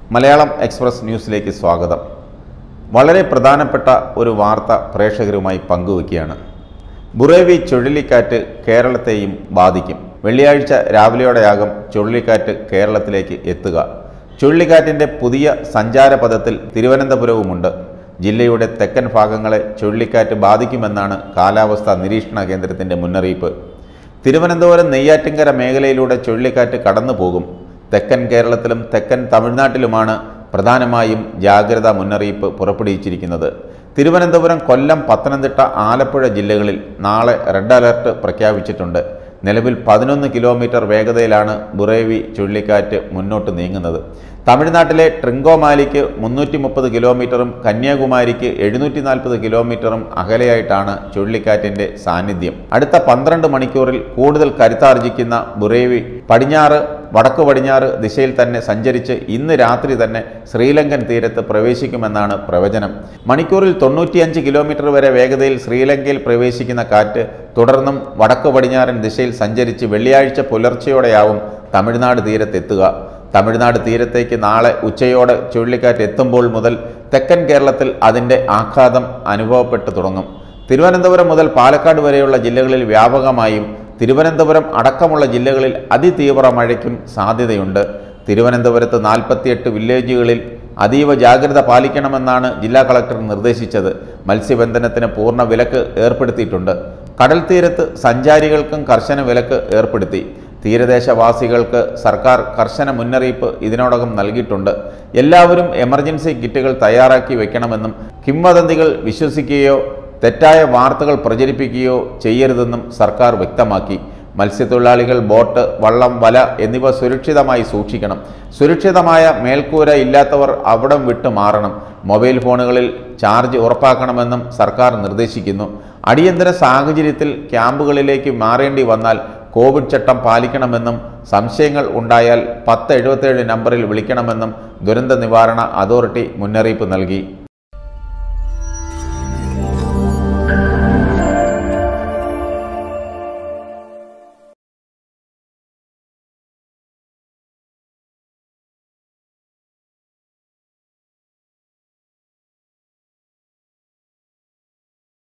Malayalam express ന്യൂസിലേക്ക് സ്വാഗതം വളരെ പ്രധാനപ്പെട്ട ഒരു വാർത്ത പ്രേക്ഷകരുമായി പങ്കുവയ്ക്കുകയാണ് ബുറേവി ചുഴലിക്കാറ്റ് കേരളത്തെയും ബാധിക്കും വെള്ളിയാഴ്ച രാവിലെയോടെയാകും ചുഴലിക്കാറ്റ് കേരളത്തിലേക്ക് എത്തുക ചുഴലിക്കാറ്റിൻ്റെ പുതിയ സഞ്ചാരപഥത്തിൽ തിരുവനന്തപുരവുമുണ്ട് ജില്ലയുടെ തെക്കൻ ഭാഗങ്ങളെ ചുഴലിക്കാറ്റ് ബാധിക്കുമെന്നാണ് കാലാവസ്ഥാ നിരീക്ഷണ കേന്ദ്രത്തിൻ്റെ മുന്നറിയിപ്പ് തിരുവനന്തപുരം നെയ്യാറ്റിൻകര മേഖലയിലൂടെ ചുഴലിക്കാറ്റ് കടന്നു പോകും തെക്കൻ കേരളത്തിലും തെക്കൻ തമിഴ്നാട്ടിലുമാണ് പ്രധാനമായും ജാഗ്രതാ മുന്നറിയിപ്പ് പുറപ്പെടുവിച്ചിരിക്കുന്നത് തിരുവനന്തപുരം കൊല്ലം പത്തനംതിട്ട ആലപ്പുഴ ജില്ലകളിൽ നാളെ റെഡ് അലർട്ട് പ്രഖ്യാപിച്ചിട്ടുണ്ട് നിലവിൽ പതിനൊന്ന് കിലോമീറ്റർ വേഗതയിലാണ് ബുറേവി ചുഴലിക്കാറ്റ് മുന്നോട്ട് നീങ്ങുന്നത് തമിഴ്നാട്ടിലെ ട്രിങ്കോമാലിക്ക് മുന്നൂറ്റി മുപ്പത് കിലോമീറ്ററും കന്യാകുമാരിക്ക് എഴുന്നൂറ്റി നാൽപ്പത് കിലോമീറ്ററും അകലെയായിട്ടാണ് ചുഴലിക്കാറ്റിന്റെ സാന്നിധ്യം അടുത്ത പന്ത്രണ്ട് മണിക്കൂറിൽ കൂടുതൽ കരുത്താർജിക്കുന്ന ബുറേവി പടിഞ്ഞാറ് വടക്ക് പടിഞ്ഞാറ് ദിശയിൽ തന്നെ സഞ്ചരിച്ച് ഇന്ന് രാത്രി തന്നെ ശ്രീലങ്കൻ തീരത്ത് പ്രവേശിക്കുമെന്നാണ് പ്രവചനം മണിക്കൂറിൽ തൊണ്ണൂറ്റിയഞ്ച് കിലോമീറ്റർ വരെ വേഗതയിൽ ശ്രീലങ്കയിൽ പ്രവേശിക്കുന്ന കാറ്റ് തുടർന്നും വടക്ക് പടിഞ്ഞാറൻ ദിശയിൽ സഞ്ചരിച്ച് വെള്ളിയാഴ്ച പുലർച്ചെയോടെയാവും തമിഴ്നാട് തീരത്തെത്തുക തമിഴ്നാട് തീരത്തേക്ക് നാളെ ഉച്ചയോടെ ചുഴലിക്കാറ്റ് എത്തുമ്പോൾ മുതൽ തെക്കൻ കേരളത്തിൽ അതിൻ്റെ ആഘാതം അനുഭവപ്പെട്ടു തുടങ്ങും തിരുവനന്തപുരം മുതൽ പാലക്കാട് വരെയുള്ള ജില്ലകളിൽ വ്യാപകമായും തിരുവനന്തപുരം അടക്കമുള്ള ജില്ലകളിൽ അതിതീവ്ര മഴയ്ക്കും സാധ്യതയുണ്ട് തിരുവനന്തപുരത്ത് നാൽപ്പത്തിയെട്ട് വില്ലേജുകളിൽ അതീവ ജാഗ്രത പാലിക്കണമെന്നാണ് ജില്ലാ കളക്ടർ നിർദ്ദേശിച്ചത് മത്സ്യബന്ധനത്തിന് പൂർണ്ണ വിലക്ക് ഏർപ്പെടുത്തിയിട്ടുണ്ട് കടൽ തീരത്ത് സഞ്ചാരികൾക്കും കർശന വിലക്ക് ഏർപ്പെടുത്തി തീരദേശവാസികൾക്ക് സർക്കാർ കർശന മുന്നറിയിപ്പ് ഇതിനോടകം നൽകിയിട്ടുണ്ട് എല്ലാവരും എമർജൻസി കിറ്റുകൾ തയ്യാറാക്കി വെക്കണമെന്നും കിംവദന്തികൾ വിശ്വസിക്കുകയോ തെറ്റായ വാർത്തകൾ പ്രചരിപ്പിക്കുകയോ ചെയ്യരുതെന്നും സർക്കാർ വ്യക്തമാക്കി മത്സ്യത്തൊഴിലാളികൾ ബോട്ട് വള്ളം വല എന്നിവ സുരക്ഷിതമായി സൂക്ഷിക്കണം സുരക്ഷിതമായ മേൽക്കൂര ഇല്ലാത്തവർ അവിടം വിട്ട് മാറണം മൊബൈൽ ഫോണുകളിൽ ചാർജ് ഉറപ്പാക്കണമെന്നും സർക്കാർ നിർദ്ദേശിക്കുന്നു അടിയന്തര സാഹചര്യത്തിൽ ക്യാമ്പുകളിലേക്ക് മാറേണ്ടി വന്നാൽ കോവിഡ് ചട്ടം പാലിക്കണമെന്നും സംശയങ്ങൾ ഉണ്ടായാൽ പത്ത് എഴുപത്തേഴ് നമ്പറിൽ വിളിക്കണമെന്നും ദുരന്ത നിവാരണ അതോറിറ്റി മുന്നറിയിപ്പ് നൽകി